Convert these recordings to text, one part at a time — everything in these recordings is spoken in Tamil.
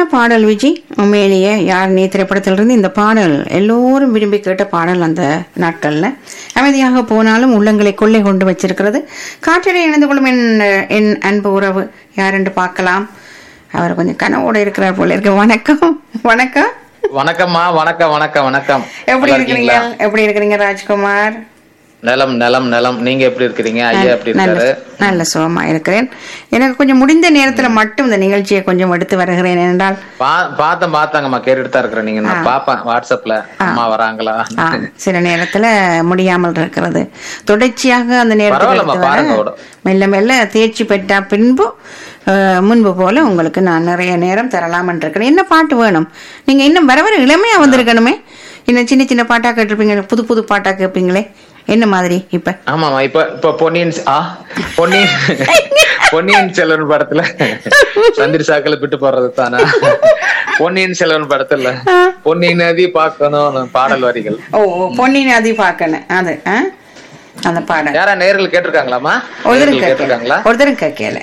பாடல் விஜி உண்மையிலேயே யார் நீ திரைப்படத்திலிருந்து இந்த பாடல் எல்லோரும் விரும்பி கேட்ட பாடல் அந்த நாட்கள்ல அமைதியாக போனாலும் உள்ளங்களை கொள்ளை கொண்டு வச்சிருக்கிறது காற்றிலே இணைந்து கொள்ளும் என் என் அன்பு உறவு யார் என்று பார்க்கலாம் அவர் கொஞ்சம் கனவோட இருக்கிறார் போல இருக்கு வணக்கம் வணக்கம் வணக்கம்மா வணக்கம் வணக்கம் வணக்கம் எப்படி நல்லா இருக்கிறீங்க இருக்கீங்களா? எப்படி இருக்கிறீங்க ராஜ்குமார் நலம் நலம் நலம் நீங்க எப்படி இருக்கிறீங்க ஐயா எப்படி நல்ல இருக்காரு நல்ல சுகமா இருக்கிறேன் எனக்கு கொஞ்சம் முடிந்த நேரத்துல மட்டும் இந்த நிகழ்ச்சியை கொஞ்சம் எடுத்து வருகிறேன் என்றால் பா- பார்த்தேன் பார்த்தாங்கம்மா கேட்டுட்டு தான் இருக்கிறேன் நீங்க நான் பாப்பேன் வாட்ஸ்அப்ல அம்மா வராங்களா ஆ, சில நேரத்துல முடியாமல் இருக்கிறது தொடர்ச்சியாக அந்த நேரத்தில் பரவாயில்லம்மா, எடுத்து வர பாருங்க விட. மெல்ல மெல்ல தேர்ச்சி பெற்ற பின்பு அஹ், முன்பு போல உங்களுக்கு நான் நிறைய நேரம் தரலாம் இருக்கிறேன் என்ன பாட்டு வேணும் நீங்க இன்னும் வர வர இளமையா வந்திருக்கணுமே இன்னும் சின்ன சின்ன பாட்டா கேட்டிருப்பீங்க புது புது பாட்டா கேட்பீங்களே என்ன மாதிரி இப்ப ஆமாமா இப்ப இப்ப பொன்னியின் செ- ஆ பொன்னியின் பொன்னியின் செல்வன் படத்துல சந்திர சாக்கல விட்டு போறது தானே பொன்னியின் செல்வன் படத்துல பொன்னியின் நதி பார்க்கணும் பாடல் வரிகள் ஓ ஓ, பொன்னி நதி பார்க்கணும் அது ஆ? அந்த பாடல் யாரா நேர்கள் கேட்டிருக்காங்களாமா ஒருத்தரும் நேயர்கள் கேட்கல கேட்டிருக்காங்களா ஒருத்தரும் கேட்கல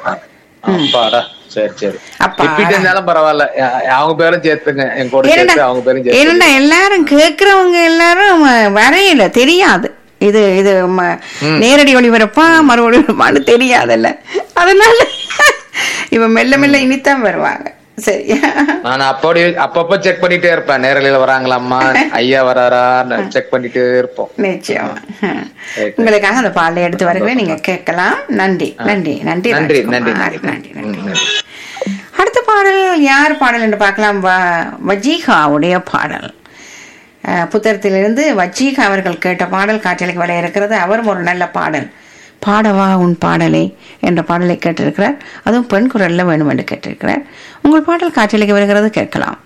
அப்பாடா சரி சரி அப்பா. ரிப்பீட் இருந்தாலும் பரவாயில்ல அ- அவங்க பேரும் சேர்த்துங்க என் கூட சேர்த்து அவங்க பேரும் சேர்த்து ஏன்னா எல்லாரும் கேக்குறவங்க எல்லாரும் ம- வரையில தெரியாது இது இது ம- நேரடி ஒளிபரப்பா மறு ஒளிபரப்பான்னு தெரியாதுல்ல அதனால இவ மெல்ல மெல்ல இனித்தான் வருவாங்க சரி நான் அப்படி அப்பப்ப செக் பண்ணிட்டே இருப்பேன் நேரலையில வராங்களாம்மா ஐயா வராரா செக் பண்ணிட்டே இருப்போம் நிச்சயமா உங்களுக்காக அந்த பாடலை எடுத்து வருகிறேன் நீங்க கேட்கலாம் நன்றி நன்றி நன்றி நன்றி ராஜ்குமார். நன்றி நன்றி நன்றி நன்றி ம், நன்றி. அடுத்த பாடல் யார் பாடல் என்று பார்க்கலாம் வ- வஜீகாவுடைய பாடல் அஹ், புத்தகத்திலிருந்து வஜீகா அவர்கள் கேட்ட பாடல் காற்றலைக்கு வர இருக்கிறது அவரும் ஒரு நல்ல பாடல் பாடவா உன் பாடலை என்ற பாடலை கேட்டிருக்கிறார் அதுவும் பெண் குரல்ல வேணும் என்று கேட்டிருக்கிறார் உங்கள் பாடல் காற்றலைக்கு வருகிறது கேட்கலாம்